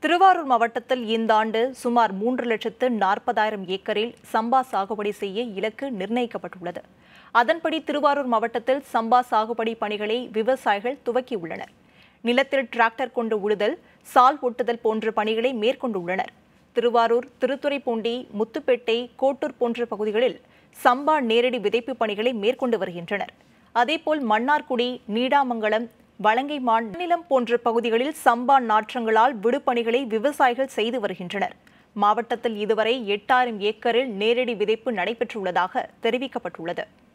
திருவாரூர் மாவட்டத்தில் இந்த ஆண்டு சுமார் மூன்று லட்சத்து நாற்பதாயிரம் ஏக்கரில் சம்பா சாகுபடி செய்ய இலக்கு நிர்ணயிக்கப்பட்டுள்ளது அதன்படி திருவாரூர் மாவட்டத்தில் சம்பா சாகுபடி பணிகளை விவசாயிகள் துவக்கியுள்ளனர் நிலத்தில் டிராக்டர் கொண்டு உழுதல் சால் ஒட்டுதல் போன்ற பணிகளை மேற்கொண்டுள்ளனர் திருவாரூர் திருத்துறைப்பூண்டி முத்துப்பேட்டை கோட்டூர் போன்ற பகுதிகளில் சம்பா நேரடி விதைப்பு பணிகளை மேற்கொண்டு வருகின்றனர் அதேபோல் மன்னார்குடி நீடாமங்கலம் வலங்கைமான் நிலம் போன்ற பகுதிகளில் சம்பா நாற்றங்களால் விடுபணிகளை விவசாயிகள் செய்து வருகின்றனர் மாவட்டத்தில் இதுவரை எட்டாயிரம் ஏக்கரில் நேரடி விதைப்பு நடைபெற்றுள்ளதாக தெரிவிக்கப்பட்டுள்ளது